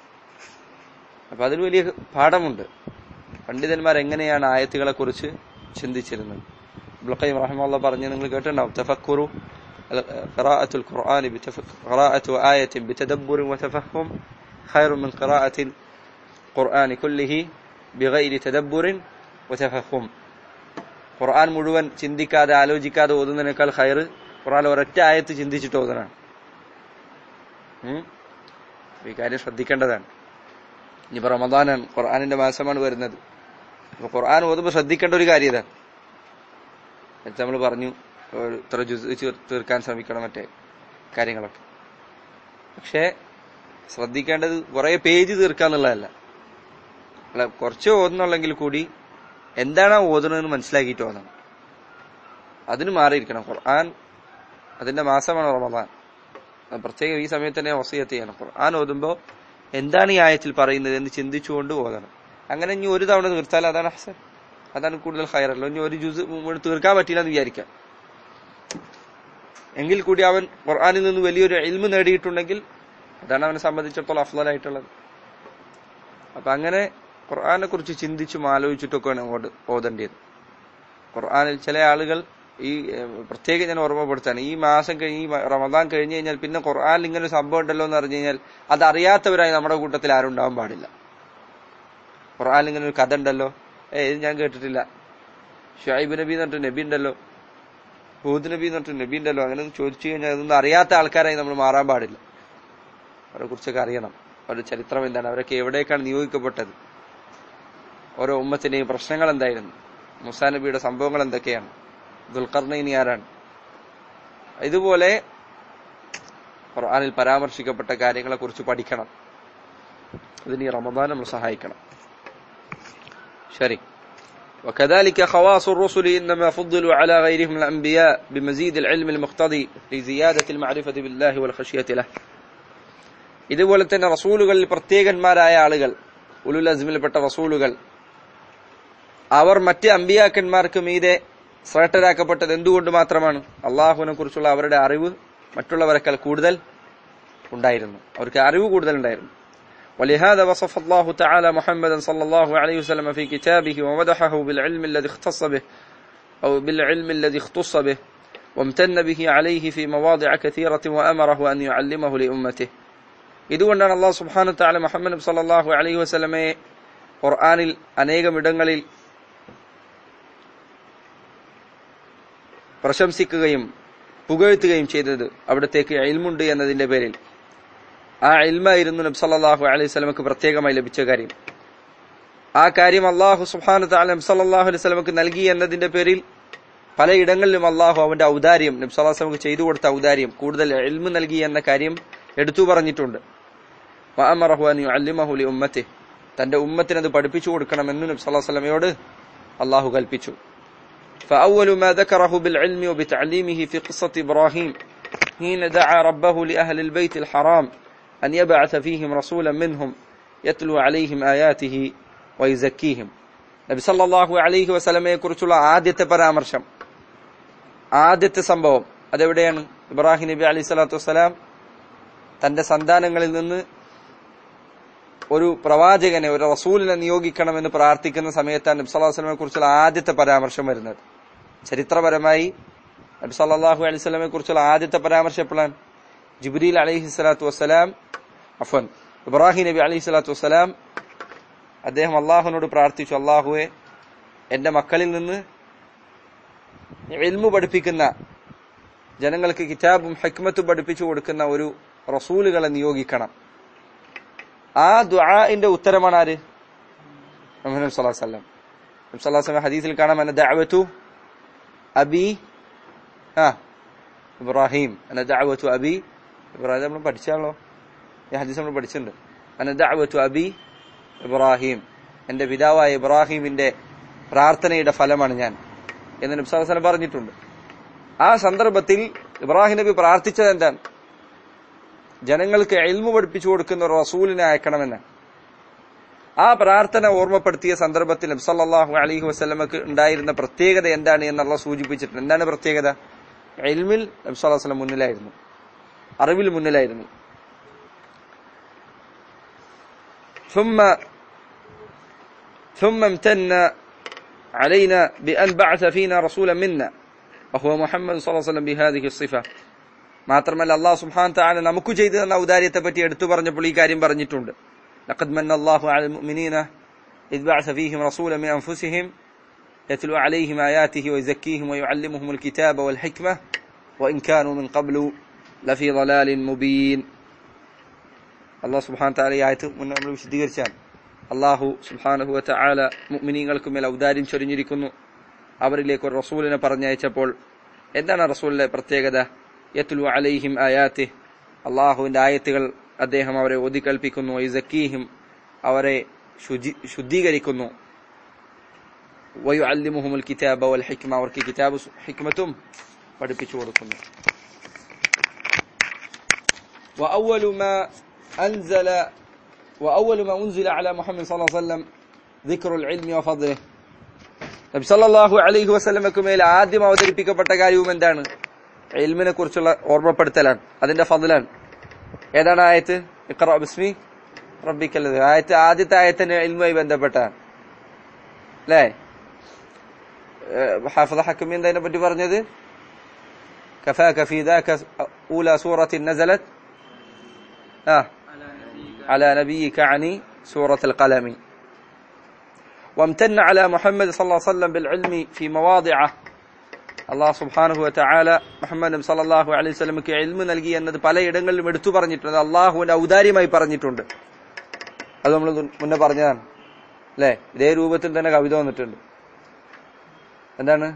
അപ്പൊ അതിൽ വലിയ പാഠമുണ്ട് പണ്ഡിതന്മാർ എങ്ങനെയാണ് ആയത്തുകളെ കുറിച്ച് ചിന്തിച്ചിരുന്നത് ഇബ്ലുഖൈം റഹിമുള്ള പറഞ്ഞ് നിങ്ങൾ കേട്ടിട്ടുണ്ടാവും തഫക്കുറു قراءة القرآن بتفك... قراءة آية بتدبر وتفهم خير من قراءة القرآن كله بغير تدبر وتفهم ഖുർആൻ മുഴുവൻ ചിന്തിക്കാതെ ആലോചിക്കാതെ ഓതുന്നതിനേക്കാൾ ഹയർ ഖുർആൻ ഒരൊറ്റ ആയത്ത് ചിന്തിച്ചിട്ട് ഓതനാണ് ഉം? ഈ കാര്യം ശ്രദ്ധിക്കേണ്ടതാണ് ഇനിയിപ്പോ റമദാനാണ് ഖുർആാനിന്റെ മാസമാണ് വരുന്നത് അപ്പൊ ഖുർആൻ ഓതുമ്പോൾ ശ്രദ്ധിക്കേണ്ട ഒരു കാര്യം ഇതാണ് നേരത്തെ നമ്മൾ പറഞ്ഞു ഒരു ഇത്ര ജുസ് ചീർ- തീർക്കാൻ ശ്രമിക്കണം മറ്റേ കാര്യങ്ങളൊക്കെ പക്ഷേ ശ്രദ്ധിക്കേണ്ടത് കുറെ പേജ് തീർക്കാന്നുള്ളതല്ല അല്ല കുറച്ച് ഓതുന്നുള്ളെങ്കിൽ കൂടി എന്താണ് ആ ഓതുന്നതെന്ന് മനസ്സിലാക്കിയിട്ട് ഓതണം അതിന് മാറിയിരിക്കണം ഖുർആൻ അതിന്റെ മാസമാണ് റമദാൻ അത് പ്രത്യേകം ഈ സമയത്ത് തന്നെ വസീയത്ത് ചെയ്യണം ഖുർആൻ ഓതുമ്പോൾ എന്താണ് ഈ ആയത്തിൽ പറയുന്നത് എന്ന് ചിന്തിച്ചുകൊണ്ട് ഓതണം അങ്ങനെ ഇനി ഒരു തവണ തീർത്താൽ അതാണ് ഹസൻ അതാണ് കൂടുതൽ ഹയറല്ലോ ഇനി ഒരു ജുസ് മുഴുവൻ തീർക്കാൻ പറ്റില്ല എന്ന് വിചാരിക്കാം എങ്കിൽ കൂടി അവൻ ഖുർആനിൽ നിന്ന് വലിയൊരു ഇൽമ് നേടിയിട്ടുണ്ടെങ്കിൽ അതാണ് അവനെ സംബന്ധിച്ചിടത്തോളം അഫ്ലാലായിട്ടുള്ളത് അപ്പൊ അങ്ങനെ ഖുർആനെ കുറിച്ച് ചിന്തിച്ചും ആലോചിച്ചിട്ടൊക്കെയാണ് അങ്ങോട്ട് ഓതേണ്ടത് ഖുർആനിൽ ചില ആളുകൾ ഈ ഏഹ്, പ്രത്യേകം ഞാൻ ഓർമ്മപ്പെടുത്താണ് ഈ മാസം കഴിഞ്ഞ് ഈ റമദാൻ കഴിഞ്ഞ് കഴിഞ്ഞാൽ പിന്നെ ഖുർആനിൽ ഇങ്ങനെ ഒരു സംഭവം ഉണ്ടല്ലോ എന്ന് അറിഞ്ഞു കഴിഞ്ഞാൽ അത് അറിയാത്തവരായി നമ്മുടെ കൂട്ടത്തിൽ ആരും ഉണ്ടാവാൻ പാടില്ല ഖുർആനിൽ ഇങ്ങനെ ഒരു കഥ ഉണ്ടല്ലോ ഏ ഇത് ഞാൻ കേട്ടിട്ടില്ല ഷുഐബ് നബി എന്ന് പറഞ്ഞിട്ട് നബി ഉണ്ടല്ലോ ഹൂദ് നബി എന്ന് പറഞ്ഞിട്ട് നബി ഉണ്ടല്ലോ അങ്ങനെ ചോദിച്ചു കഴിഞ്ഞാൽ അതൊന്നും അറിയാത്ത ആൾക്കാരായി നമ്മൾ മാറാൻ പാടില്ല അവരെ കുറിച്ചൊക്കെ അറിയണം അവരുടെ ചരിത്രം എന്താണ് അവരൊക്കെ എവിടേക്കാണ് നിയോഗിക്കപ്പെട്ടത് ഓരോ ഉമ്മത്തിന്റെയും പ്രശ്നങ്ങൾ എന്തായിരുന്നു മുസാ നബിയുടെ സംഭവങ്ങൾ എന്തൊക്കെയാണ് ദുൽഖർണൈനി ആരാണ് ഇതുപോലെ ഖുർആനിൽ പരാമർശിക്കപ്പെട്ട കാര്യങ്ങളെ കുറിച്ച് പഠിക്കണം അതിന് ഈ റമദാൻ നമ്മൾ സഹായിക്കണം ശരി وكذلك خواص الرسل إنما فضلوا على غيرهم الأنبياء بمزيد العلم المقتضي لزيادة المعرفة بالله والخشية له ഇതുപോലെ തന്നെ റസൂലുകളിൽ പ്രത്യേകന്മാരായ ആളുകൾ ഉലുൽ അസ്മിൽപ്പെട്ട റസൂലുകൾ അവർ മറ്റ് അമ്പിയാക്കന്മാർക്ക് മീതെ ശ്രേഷ്ഠരാക്കപ്പെട്ടത് എന്തുകൊണ്ട് മാത്രമാണ് അള്ളാഹുവിനെ കുറിച്ചുള്ള അവരുടെ അറിവ് മറ്റുള്ളവരെക്കാൾ കൂടുതൽ ഉണ്ടായിരുന്നു അവർക്ക് അറിവ് കൂടുതൽ ഉണ്ടായിരുന്നു ولهذا وصف الله تعالى محمدا صلى الله عليه وسلم في كتابه ومدحه بالعلم الذي اختص به أو بالعلم الذي اختص به وامتن به عليه في مواضع كثيرة وأمره أن يعلمه لأمته ഇതുകൊണ്ടാണ് അള്ളാഹു സുബ്ഹാനഹു തആല മുഹമ്മദ് നബി സല്ലല്ലാഹു അലൈഹി വസല്ലമയെ ഖുർആനിൽ അനേകം ഇടങ്ങളിൽ പ്രശംസിക്കുകയും പുകഴ്ത്തുകയും ചെയ്തത് അവിടത്തേക്ക് ഇൽമുണ്ട് എന്നതിന്റെ പേരിൽ ആ ഇൽമായിരുന്നു നബി സല്ലല്ലാഹു അലൈഹി വസല്ലമക്ക് പ്രത്യേകമായി ലഭിച്ച കാര്യം ആ കാര്യം അള്ളാഹു സുബ്ഹാനഹു തആല നബി സല്ലല്ലാഹു അലൈഹി വസല്ലമക്ക് നൽകി എന്നതിന്റെ പേരിൽ പലയിടങ്ങളിലും അള്ളാഹു അവന്റെ ഔദാര്യം നബി സല്ലല്ലാഹു അലൈഹി വസല്ലമക്ക് ചെയ്തു കൊടുത്ത ഔദാര്യം കൂടുതൽ ഇൽമു നൽകി എന്ന കാര്യം എടുത്തു പറഞ്ഞിട്ടുണ്ട് വഅമറഹു അൻ യുഅല്ലിമഹു ലി ഉമ്മത്തി തന്റെ ഉമ്മത്തിന് അത് പഠിപ്പിച്ചു കൊടുക്കണമെന്ന് നബി സല്ലല്ലാഹു അലൈഹി വസല്ലമയോട് അള്ളാഹു കൽപ്പിച്ചു فأول ما ذكره بالعلم وبتعليمه في قصة إبراهيم حين دعا ربه لأهل البيت الحرام أن يبعث فيهم رسولا منهم يتلو عليهم آياته ويزكيهم നബി സല്ലല്ലാഹു അലൈഹി വസല്ലമയെ കുറിച്ചുള്ള ആദ്യത്തെ പരാമർശം ആദ്യത്തെ സംഭവം അതെവിടെയാണ് ഇബ്രാഹിം നബി അലൈഹി സ്വലാത്തു വസ്സലാം തന്റെ സന്താനങ്ങളിൽ നിന്ന് ഒരു പ്രവാചകനെ ഒരു റസൂലിനെ നിയോഗിക്കണമെന്ന് പ്രാർത്ഥിക്കുന്ന സമയത്താണ് നബി സല്ലല്ലാഹു അലൈഹി വസല്ലമയെ കുറിച്ചുള്ള ആദ്യത്തെ പരാമർശം വരുന്നത് ചരിത്രപരമായി നബി സല്ലല്ലാഹു അലൈഹി വസല്ലമയെ കുറിച്ചുള്ള ആദ്യത്തെ പരാമർശം എപ്പോഴാണ് ജിബ്രീൽ അലൈഹി സ്വലാത്തു വസ്സലാം അഫൻ ഇബ്രാഹിം നബി അലൈഹി സ്വലാത്തു വസ്സലാം അദ്ദേഹം അള്ളാഹുവിനോട് പ്രാർത്ഥിച്ചു അള്ളാഹുവെ എന്റെ മക്കളിൽ നിന്ന് എൽമു പഠിപ്പിക്കുന്ന ജനങ്ങൾക്ക് കിതാബും ഹക്മത്തും പഠിപ്പിച്ചു കൊടുക്കുന്ന ഒരു റസൂലുകളെ നിയോഗിക്കണം ആ ദുആന്റെ ഉത്തരമാണ് ആര് മുഹമ്മദ് സല്ലല്ലാഹു അലൈഹി വസല്ലം നബി സല്ലല്ലാഹു അലൈഹി വസല്ലം ഹദീസിൽ കാണാം അന ദഅവതു അബി ആ ഇബ്രാഹിം അന ദഅവതു അബി ഇബ്രാഹിം നമ്മൾ പഠിച്ചാലോ ഈ ഹദീസ് നമ്മൾ പഠിച്ചിട്ടുണ്ട് അന ദഅവതു അബി ഇബ്രാഹിം എന്റെ പിതാവായ ഇബ്രാഹിമിന്റെ പ്രാർത്ഥനയുടെ ഫലമാണ് ഞാൻ എന്ന് നബി സല്ലല്ലാഹു അലൈഹി വസല്ലം പറഞ്ഞിട്ടുണ്ട് ആ സന്ദർഭത്തിൽ ഇബ്രാഹിം നബി പ്രാർത്ഥിച്ചത് എന്താണ് ജനങ്ങൾക്ക് എൽമു പഠിപ്പിച്ചു കൊടുക്കുന്ന ഒരു റസൂലിനെ അയക്കണമെന്ന് ആ പ്രാർത്ഥന ഓർമ്മപ്പെടുത്തിയ സന്ദർഭത്തിൽ നബി സല്ലല്ലാഹു അലൈഹി വസല്ലമക്ക് ഉണ്ടായിരുന്ന പ്രത്യേകത എന്താണ് എന്നുള്ള സൂചിപ്പിച്ചിട്ടുണ്ട് എന്താണ് പ്രത്യേകത എൽമിൽ നബി സല്ലല്ലാഹു അലൈഹി വസല്ലം മുന്നിലായിരുന്നു അറിവിൽ മുന്നിലായിരുന്നു ثم ثم امتن علينا بأن بعث فينا رسولا منا وهو محمد صلى الله عليه وسلم بهذه الصفة മാത്രമല്ല അള്ളാഹു സുബ്ഹാൻ തആല നമുക്ക് ചെയ്തു തന്ന ഔദാര്യത്തെ പറ്റി എടുത്തു പറഞ്ഞപ്പോൾ ഈ കാര്യം പറഞ്ഞിട്ടുണ്ട് لقد من الله على المؤمنين إذ بعث فيهم رسولا من أنفسهم يتلو عليهم آياته ويزكيهم ويعلمهم الكتاب والحكمة وإن كانوا من قبل لفي ضلال مبين അള്ളാഹു സുബ്ഹാൻ തആല ഈ ആയത്ത് മുന്നേ നമ്മൾ വിശദീകരിച്ചാണ് അള്ളാഹു സുബ്ഹാനഹു വ തആല മുഅ്മിനീങ്ങൾക്ക് മേൽ ഔദാര്യം ചൊരിഞ്ഞിരിക്കുന്നു അവരിലേക്ക് ഒരു റസൂലിനെ പറഞ്ഞയച്ചപ്പോൾ എന്താണ് ആ റസൂലിന്റെ പ്രത്യേകത യത്ലു അലൈഹിം ആയാത്തി അള്ളാഹുവിന്റെ ആയത്തുകൾ അദ്ദേഹം അവരെ ഒതികൽപ്പിക്കുന്നു ഇസക്കീഹിം അവരെ ശുചി ശുദ്ധീകരിക്കുന്നു വയു അല്ലിമുഹുൽ കിതാബ വൽ ഹിക്മ അവർക്ക് കിതാബ് ഹിക്മത്തും പഠിപ്പിച്ചു കൊടുക്കുന്നു وأول ما أنزل وأول ما أنزل على محمد صلى الله عليه وسلم ذكر العلم وفضله നബി സല്ലല്ലാഹു അലൈഹി വസല്ലമക്ക് മേൽ ആദ്യം അവതരിപ്പിക്കപ്പെട്ട കാര്യവും എന്താണ് ഇൽമിനെ കുറിച്ചുള്ള ഓർമ്മപ്പെടുത്തലാണ് അതിന്റെ ഫضലാണ് ഏതാണ് ആയത്ത് ഇഖ്റ ബിസ്മി റബ്ബിക്കല്ലദി ആയത്ത് ആദ്യത്തെ ആയത്തിന് ഇൽമുമായി ബന്ധപ്പെട്ടാണ് അല്ലേ ഹാഫിദ ഹക്കമി എന്താ പറ്റി പറഞ്ഞത് كفاك في ذاك أولى سورة نزلت آه على نبيك عني سورة القلم وامتن على محمد صلى الله عليه وسلم بالعلم في مواضعه അള്ളാഹു സുബ്ഹാനഹു വതആല മുഹമ്മദ് നബി സല്ലല്ലാഹു അലൈഹി വസല്ലമക്ക് ഇൽമു നൽകി എന്നത് പലയിടങ്ങളിലും എടുത്തു പറഞ്ഞിട്ടുണ്ട് അള്ളാഹുവിന്റെ ഔദാര്യമായി പറഞ്ഞിട്ടുണ്ട് അത് നമ്മൾ മുന്നേ പറഞ്ഞതാണ് അല്ലേ ഇതേ രൂപത്തിൽ തന്നെ കവിത വന്നിട്ടുണ്ട് എന്താണ്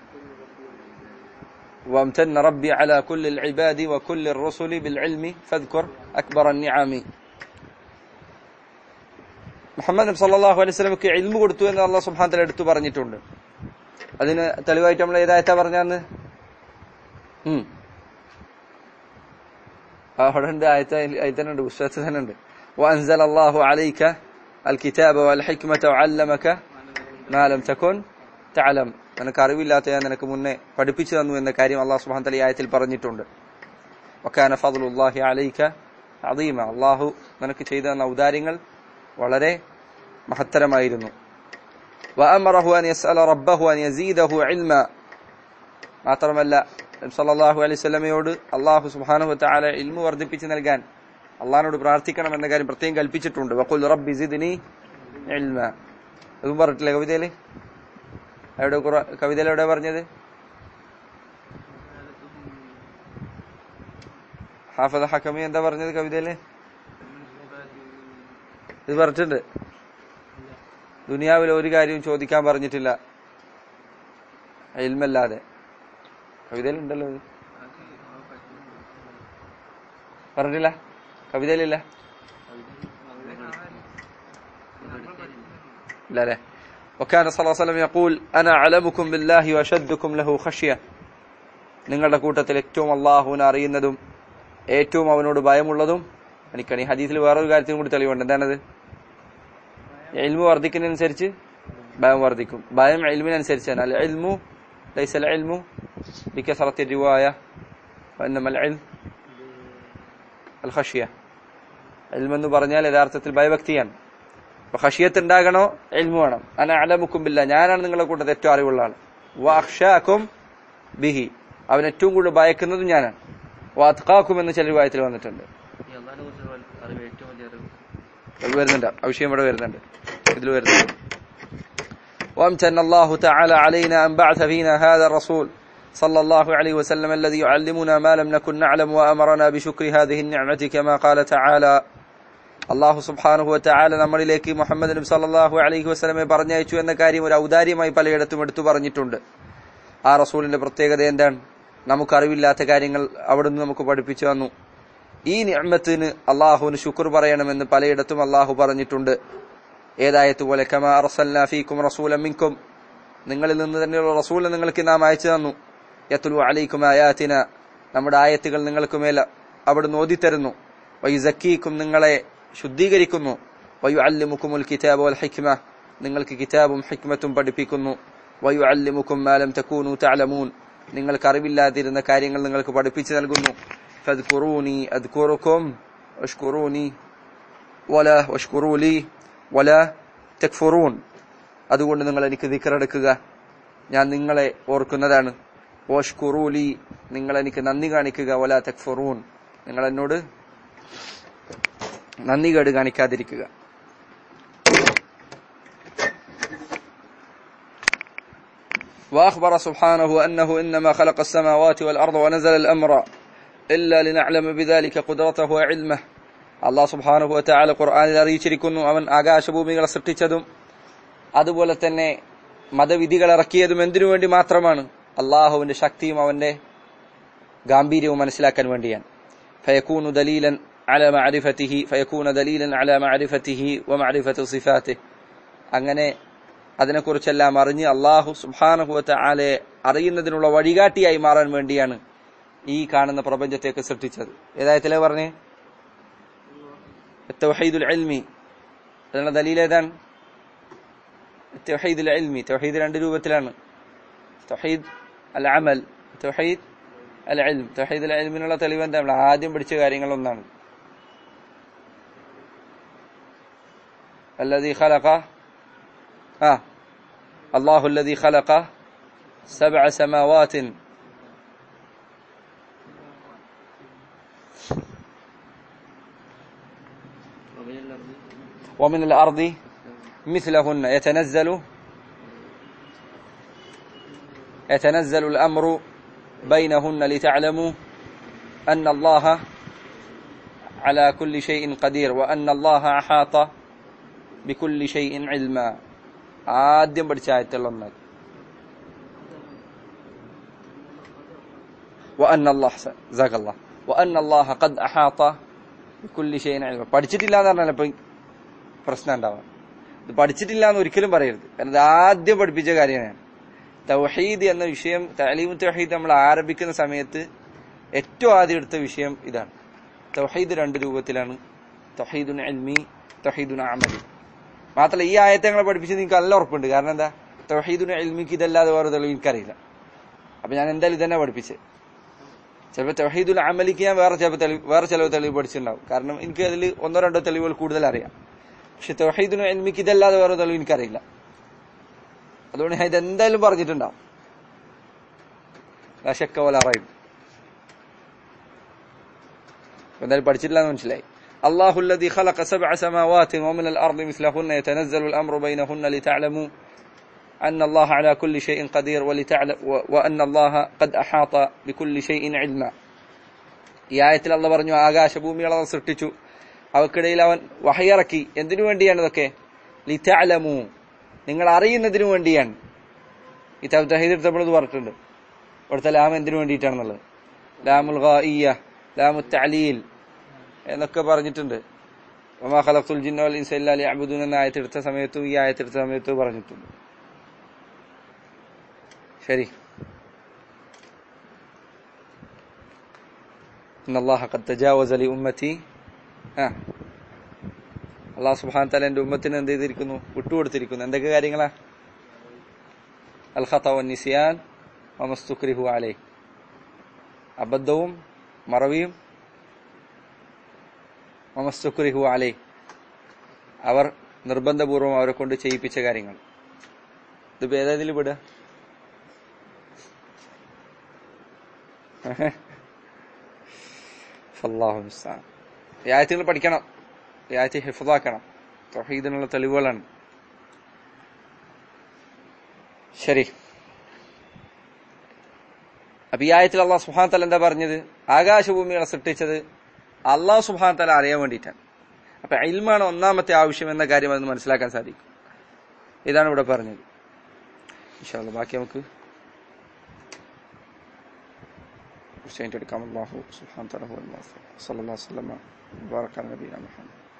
وامتن ربي على كل العباد وكل الرسل بالعلم فاذكر أكبر النعم മുഹമ്മദ് നബി സല്ലല്ലാഹു അലൈഹി വസല്ലമക്ക് ഇൽമു കൊടുത്തു എന്ന് അള്ളാഹു സുബ്ഹാനഹു വതആല എടുത്തു പറഞ്ഞിട്ടുണ്ട് അതിന് തെളിവായിട്ട് നമ്മൾ ഏതായത്താ പറഞ്ഞാന്ന് ഉം അവിടെ ഉണ്ട് ആയത്ത ആയത്തനുണ്ട് പുസ്തകത്തിൽ തന്നെ ഉണ്ട് وأنزل الله عليك الكتاب والحكمة وعلمك ما لم تكن تعلم നിനക്ക് അറിവില്ലാത്ത ഞാൻ നിനക്ക് മുന്നേ പഠിപ്പിച്ചു തന്നു എന്ന കാര്യം അള്ളാഹു സുബ്ഹാനഹു വതആല ഈ ആയത്തിൽ പറഞ്ഞിട്ടുണ്ട് وكان فضل الله عليك അദീമ അള്ളാഹു നിനക്ക് ചെയ്തു തന്ന ഔദാര്യങ്ങൾ വളരെ മഹത്തരമായിരുന്നു وأمره أن يسأل ربه أن يزيده علما മാത്രമല്ല സല്ലല്ലാഹു അലൈഹി സ്വലമയോട് അള്ളാഹു സുബ്ഹാനഹു വതആല ഇൽമു വർദ്ധിപ്പിച്ച് നൽകാൻ അള്ളാഹിനോട് പ്രാർത്ഥിക്കണം എന്ന കാര്യം പ്രത്യേകം കൽപ്പിച്ചിട്ടുണ്ട് വഖുൽ റബ്ബി സിദ്നി ഇൽമ അതും പറഞ്ഞിട്ടില്ലേ കവിതയില് എവിടെ ഖുറ- കവിതയിൽ എവിടെ പറഞ്ഞത് ഹാഫദ ഹക്കമി എന്താ പറഞ്ഞത് കവിതയില് ഇത് പറഞ്ഞിട്ടുണ്ട് ദുനിയാവിൽ ഒരു കാര്യവും ചോദിക്കാൻ പറഞ്ഞിട്ടില്ല ഇൽമല്ലാതെ കവിതയിലുണ്ടല്ലോ ഇത് പറഞ്ഞില്ല കവിതയിലില്ല ഇല്ല അല്ലേ وكان صلى الله عليه وسلم يقول انا اعلمكم بالله واشدكم له خشيه നിങ്ങളുടെ കൂട്ടത്തിൽ ഏറ്റവും അള്ളാഹുവിനെ അറിയുന്നതും ഏറ്റവും അവനോട് ഭയമുള്ളതും എനിക്കാണ് ഈ ഹദീസിൽ വേറൊരു കാര്യത്തിനും കൂടി തെളിവുണ്ട് എന്താണത് എൽമു വർദ്ധിക്കുന്നതനുസരിച്ച് ഭയം വർദ്ധിക്കും ഭയം എൽമിനനുസരിച്ചാണ് അൽ എൽമു ലൈസ അൽ എൽമു ബിക്കസറത്തി റിവായ وإنما العلم الخشية علم എന്ന് പറഞ്ഞാൽ യഥാർത്ഥത്തിൽ ഭയഭക്തിയാണ് അപ്പൊ ഖഷിയത്ത് ഉണ്ടാകണോ എൽമു വേണം അന അലമുക്കുമ്പില്ല ഞാനാണ് നിങ്ങളെ കൂട്ടത്തിൽ ഏറ്റവും അറിവുള്ള ആൾ വാക്ഷാക്കും ബിഹി അവൻ ഏറ്റവും കൂടുതൽ ഭയക്കുന്നതും ഞാനാണ് വാത്കാക്കും എന്ന് ചില രൂപത്തിൽ വന്നിട്ടുണ്ട് ഈ അള്ളാഹിനെ കുറിച്ചുള്ള അറിവ് ഏറ്റവും വലിയ അറിവ് അത് വരുന്നുണ്ട് ആ വിഷയം ഇവിടെ വരുന്നുണ്ട് ഇതിൽ വരുന്നുണ്ട് وامتن الله تعالى علينا أن بعث فينا هذا الرسول صلى الله عليه وسلم الذي يعلمنا ما لم نكن نعلم وأمرنا بشكر هذه النعمة كما قال تعالى അള്ളാഹു സുബ്ഹാനഹു വതആല നമ്മളിലേക്ക് മുഹമ്മദ് നബി സല്ലല്ലാഹു അലൈഹി വസല്ലമയെ പറഞ്ഞയച്ചു എന്ന കാര്യം ഒരു ഔദാര്യമായി പലയിടത്തും എടുത്തു പറഞ്ഞിട്ടുണ്ട് ആ റസൂലിന്റെ പ്രത്യേകത എന്താണ് നമുക്ക് അറിവില്ലാത്ത കാര്യങ്ങൾ അവിടുന്ന് നമുക്ക് പഠിപ്പിച്ചു തന്നു ഈ നിഅമത്തിന് അള്ളാഹുവിന് ശുക്ർ പറയണമെന്ന് പലയിടത്തും അള്ളാഹു പറഞ്ഞിട്ടുണ്ട് ഏതായത്തുപോലെ കമാ അർസൽനാ ഫീക്കും റസൂലൻ മിൻകും നിങ്ങളിൽ നിന്ന് തന്നെയുള്ള റസൂലിനെ നിങ്ങൾക്ക് നാം അയച്ചു തന്നു യത്ലു അലൈക്കും ആയാത്തിന നമ്മുടെ ആയത്തുകൾ നിങ്ങൾക്ക് മേൽ അവിടുന്ന് ഓതിത്തരുന്നു വയുസക്കീക്കും നിങ്ങളെ ശുദ്ധീകരിക്കുന്നു വയു അല്ലിമുക്കുമുൽ കിതാബ് വൽ ഹിക്മ നിങ്ങൾക്ക് കിതാബും ഹിക്മത്തും പഠിപ്പിക്കുന്നു വയു അല്ലിമുക്കും മാലം തക്കൂനു തഅലമൂൻ നിങ്ങൾക്ക് അറിവില്ലാതിരുന്ന കാര്യങ്ങൾ നിങ്ങൾക്ക് പഠിപ്പിച്ചു നൽകുന്നു ഫദ്കുറൂനി അദ്കുറുക്കും വഷ്കുറൂനി വല വഷ്കുറൂലി വല തെക്ഫുറൂൻ അതുകൊണ്ട് നിങ്ങൾ എനിക്ക് ദിക്കറെടുക്കുക ഞാൻ നിങ്ങളെ ഓർക്കുന്നതാണ് വഷ്കുറൂലി നിങ്ങൾ എനിക്ക് നന്ദി കാണിക്കുക വല തെക്ഫുറൂൻ നിങ്ങൾ എന്നോട് നന്ദി കേട് കാണിക്കാതിരിക്കുക وأخبر سبحانه أنه إنما خلق السماوات والأرض ونزل الأمر إلا لنعلم بذلك قدرته وعلمه അള്ളാഹ് സുബ്ഹാനഹു വതആല ഖുർആനിൽ അറിയിച്ചിരിക്കുന്നു അവൻ ആകാശഭൂമികളെ സൃഷ്ടിച്ചതും അതുപോലെ തന്നെ മതവിധികൾ ഇറക്കിയതും എന്തിനു വേണ്ടി മാത്രമാണ് അള്ളാഹുവിന്റെ ശക്തിയും അവന്റെ ഗാംഭീര്യവും മനസ്സിലാക്കാൻ വേണ്ടിയാണ് ഫയക്കൂനു ദലീലൻ على معرفته فيكون دليلا على معرفته ومعرفة صفاته അങ്ങനെ അതിനെക്കുറിച്ചെല്ലാം അറിഞ്ഞ് അള്ളാഹു സുബാനുഭവത്ത ആലെ അറിയുന്നതിനുള്ള വഴികാട്ടിയായി മാറാൻ വേണ്ടിയാണ് ഈ കാണുന്ന പ്രപഞ്ചത്തേക്ക് സൃഷ്ടിച്ചത് ഏതായത്തിലെ പറഞ്ഞേ തൗഹീദുൽ ഇൽമി അതിനുള്ള ദലീൽ ഏതാണ് തൗഹീദുൽ ഇൽമി തൗഹീദ് രണ്ട് രൂപത്തിലാണ് തൗഹീദ് അൽ അമൽ തൗഹീദ് അൽ ഇൽം തൗഹീദ് അൽ ഇൽമിനുള്ള തെളിവ് എന്താ നമ്മൾ ആദ്യം പഠിച്ച കാര്യങ്ങളൊന്നാണ് الذي خلق آه الله الذي خلق سبع سماوات ومن الأرض ومن الأرض مثلهن يتنزل يتنزل الأمر بينهن لتعلموا أن الله على كل شيء قدير وأن الله أحاط بكل شيء علما ആദ്യം പഠിച്ച ആയത്തുള്ള وأن الله جزاك الله وأن الله قد أحاط بكل شيء علما പഠിച്ചിട്ടില്ല എന്ന് പറഞ്ഞാൽ ഇപ്പൊ പ്രശ്നം ഉണ്ടാവാം ഇത് പഠിച്ചിട്ടില്ല എന്ന് ഒരിക്കലും പറയരുത് കാരണം ഇത് ആദ്യം പഠിപ്പിച്ച കാര്യമാണ് തൗഹീദ് എന്ന വിഷയം തലീമു തൗഹീദ് നമ്മൾ ആരംഭിക്കുന്ന സമയത്ത് ഏറ്റവും ആദ്യം എടുത്ത വിഷയം ഇതാണ് തൗഹീദ് രണ്ട് രൂപത്തിലാണ് തൗഹീദുൻ അൽമി തൗഹീദുൻ അമലി മാത്രമല്ല ഈ ആയത്തെ ഞങ്ങളെ പഠിപ്പിച്ചത് എനിക്ക് നല്ല ഉറപ്പുണ്ട് കാരണം എന്താ തൗഹീദുൻ അൽമിക്ക് ഇതല്ലാതെ വേറെ തെളിവ് എനിക്കറിയില്ല അപ്പൊ ഞാൻ എന്തായാലും ഇതന്നെ പഠിപ്പിച്ചത് ചിലപ്പോൾ തൗഹീദുൽ അമലിക്ക് ഞാൻ വേറെ ചിലപ്പോൾ തെളിവ് വേറെ ചില തെളിവ് പഠിച്ചിട്ടുണ്ടാവും കാരണം എനിക്ക് അതിൽ ഒന്നോ രണ്ടോ തെളിവുകൾ കൂടുതൽ അറിയാം പക്ഷെ തൗഹീദിനും എൽമിക്ക് ഇതല്ലാതെ വേറെ തെളിവ് എനിക്കറിയില്ല അതുകൊണ്ട് ഞാൻ ഇതെന്തായാലും പറഞ്ഞിട്ടുണ്ടാവും لا شك ولا ريب എന്തായാലും പഠിച്ചിട്ടില്ല എന്ന് മനസ്സിലായി الله الذي خلق سبع سماوات ومن الأرض مثلهن يتنزل الأمر بينهن لتعلموا أن الله على كل شيء قدير ولتعلم و- وأن الله قد أحاط بكل شيء علما ഈ ആയത്തിൽ അള്ള പറഞ്ഞു ആകാശഭൂമികളെ അവൻ സൃഷ്ടിച്ചു അവക്കിടയിൽ അവൻ വഹയിറക്കി എന്തിനു വേണ്ടിയാണ് ഇതൊക്കെ ലിതഅലമു നിങ്ങൾ അറിയുന്നതിനു വേണ്ടിയാണ് ഈ തഹീദ് എടുത്തപ്പോൾ ഇത് പറഞ്ഞിട്ടുണ്ട് ഇവിടുത്തെ ലാം എന്തിനു വേണ്ടിയിട്ടാണെന്നുള്ളത് ലാമുൽ ഗായിയ ലാമു തഅലീൽ എന്നൊക്കെ പറഞ്ഞിട്ടുണ്ട് വമാ ഖലഖ്തുൽ ജിന്ന വൽ ഇൻസ ഇല്ലാ ലിയഅ്ബുദൂൻ എന്ന ആയത്തെടുത്ത സമയത്തും ഈ ആയത്തെടുത്ത സമയത്തും പറഞ്ഞിട്ടുണ്ട് ശരി إن الله قد تجاوز لأمتي ആ അള്ളാഹു സുബ്ഹാനഹു തആല എൻ്റെ ഉമ്മത്തിന് എന്ത് ചെയ്തിരിക്കുന്നു വിട്ടുകൊടുത്തിരിക്കുന്നു എന്തൊക്കെ കാര്യങ്ങളാ അൽ ഖത വൻ നിസിയാൻ വമസ്തുക്രിഹു അലൈഹി അബദ്ധവും മറവിയും വമസ്തുക്രിഹു അലൈഹി അവർ നിർബന്ധപൂർവം അവരെ കൊണ്ട് ചെയ്യിപ്പിച്ച കാര്യങ്ങൾ ഇത് ഏതാതിൽ വിടുക അള്ളാഹു ഈ ആയത്തുകൾ പഠിക്കണം ഈ ആയത്ത് ഹിഫുദാക്കണം തൊഹീദിനുള്ള തെളിവുകളാണ് ശരി അപ്പൊ ഈ ആയത്തിൽ അള്ളാഹു സുഹാൻ തല എന്താ പറഞ്ഞത് ആകാശഭൂമികളെ സൃഷ്ടിച്ചത് അള്ളാഹു സുഹാൻ തല അറിയാൻ വേണ്ടിയിട്ടാണ് അപ്പൊ ഇൽമാണ് ഒന്നാമത്തെ ആവശ്യം എന്ന കാര്യം അത് മനസ്സിലാക്കാൻ സാധിക്കും ഇതാണ് ഇവിടെ പറഞ്ഞത് ഇൻഷാ അല്ലാ ബാക്കി നമുക്ക് حسين تلك الله سبحانه وتعالى هو المغفر صلى الله وسلم وبارك على نبينا محمد